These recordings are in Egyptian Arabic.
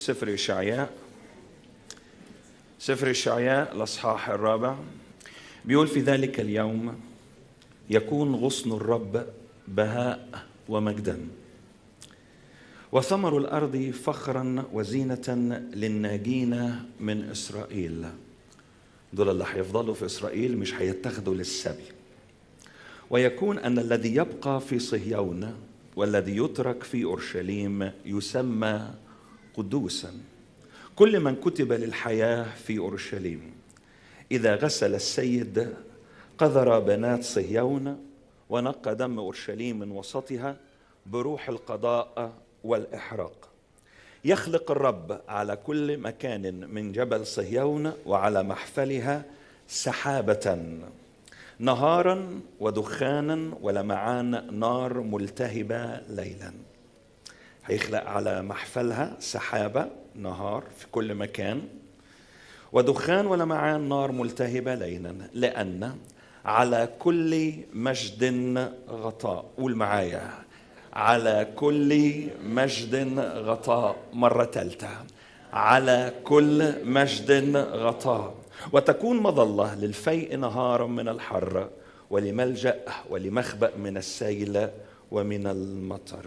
سفر إشعياء سفر إشعياء الأصحاح الرابع بيقول في ذلك اليوم يكون غصن الرب بهاء ومجدا وثمر الأرض فخرا وزينة للناجين من إسرائيل دول اللي هيفضلوا في إسرائيل مش هيتخذوا للسبي ويكون أن الذي يبقى في صهيون والذي يترك في أورشليم يسمى قدوسا كل من كتب للحياه في اورشليم اذا غسل السيد قذر بنات صهيون ونقى دم اورشليم من وسطها بروح القضاء والاحراق يخلق الرب على كل مكان من جبل صهيون وعلى محفلها سحابه نهارا ودخانا ولمعان نار ملتهبه ليلا هيخلق على محفلها سحابة نهار في كل مكان ودخان ولمعان نار ملتهبة ليلا لأن على كل مجد غطاء قول معايا على كل مجد غطاء مرة ثالثة على كل مجد غطاء وتكون مظلة للفيء نهارا من الحر ولملجأ ولمخبأ من السيل ومن المطر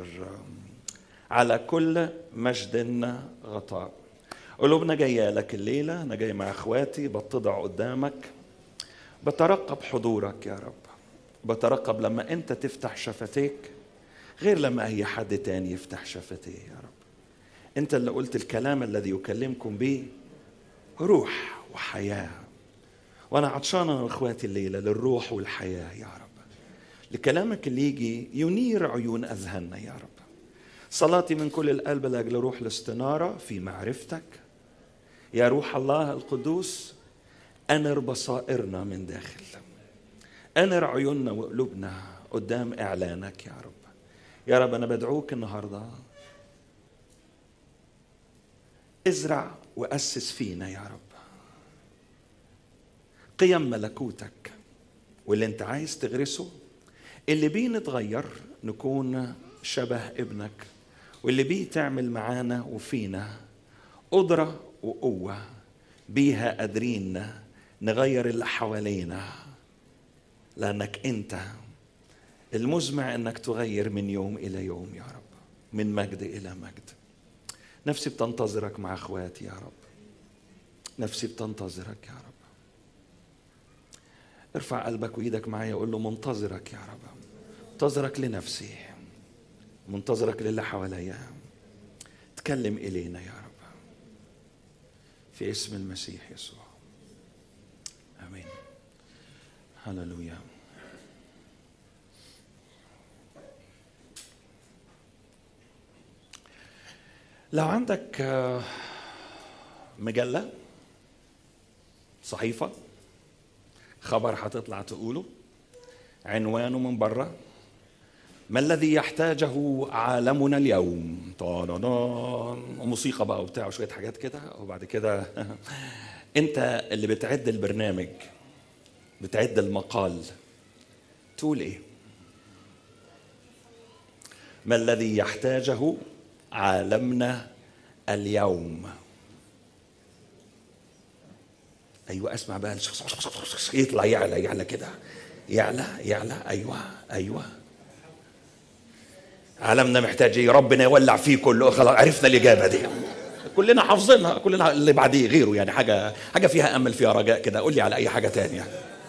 على كل مجد غطاء قلوبنا جاية لك الليلة أنا جاي مع أخواتي بتضع قدامك بترقب حضورك يا رب بترقب لما أنت تفتح شفتيك غير لما أي حد تاني يفتح شفتيه يا رب أنت اللي قلت الكلام الذي يكلمكم به روح وحياة وأنا عطشان أنا وإخواتي الليلة للروح والحياة يا رب لكلامك اللي يجي ينير عيون أذهاننا يا رب صلاتي من كل القلب لاجل روح الاستناره في معرفتك يا روح الله القدوس انر بصائرنا من داخل انر عيوننا وقلوبنا قدام اعلانك يا رب يا رب انا بدعوك النهارده ازرع واسس فينا يا رب قيم ملكوتك واللي انت عايز تغرسه اللي بيه نتغير نكون شبه ابنك واللي بيه تعمل معانا وفينا قدرة وقوة بيها قادرين نغير اللي حوالينا لأنك أنت المزمع أنك تغير من يوم إلى يوم يا رب من مجد إلى مجد نفسي بتنتظرك مع أخواتي يا رب نفسي بتنتظرك يا رب ارفع قلبك وإيدك معايا وقول له منتظرك يا رب منتظرك لنفسي منتظرك للي حواليا تكلم إلينا يا رب في اسم المسيح يسوع آمين هللويا لو عندك مجلة صحيفة خبر هتطلع تقوله عنوانه من بره ما الذي يحتاجه عالمنا اليوم طانان وموسيقى بقى وبتاع وشويه حاجات كده وبعد كده انت اللي بتعد البرنامج بتعد المقال تقول ايه ما الذي يحتاجه عالمنا اليوم ايوه اسمع بقى يطلع يعلى يعلى كده يعلى يعلى ايوه ايوه عالمنا محتاج ايه ربنا يولع فيه كله خلاص عرفنا الاجابه دي كلنا حافظينها كلنا اللي بعديه غيره يعني حاجه حاجه فيها امل فيها رجاء كده قول لي على اي حاجه تانية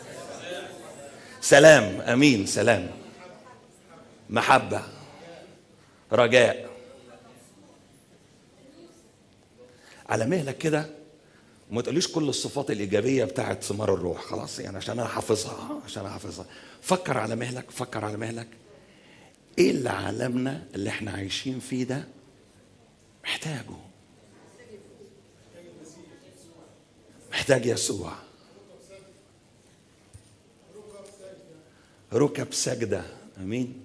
سلام امين سلام محبه رجاء على مهلك كده وما تقوليش كل الصفات الايجابيه بتاعت ثمار الروح خلاص يعني عشان انا حافظها عشان انا حافظها فكر على مهلك فكر على مهلك ايه اللي عالمنا اللي احنا عايشين فيه ده محتاجه محتاج يسوع ركب سجدة أمين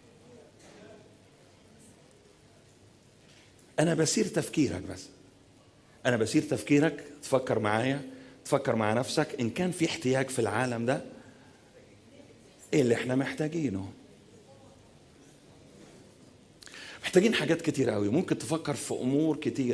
أنا بسير تفكيرك بس أنا بسير تفكيرك تفكر معايا تفكر مع نفسك إن كان في احتياج في العالم ده إيه اللي إحنا محتاجينه محتاجين حاجات كتير قوي ممكن تفكر في امور كتير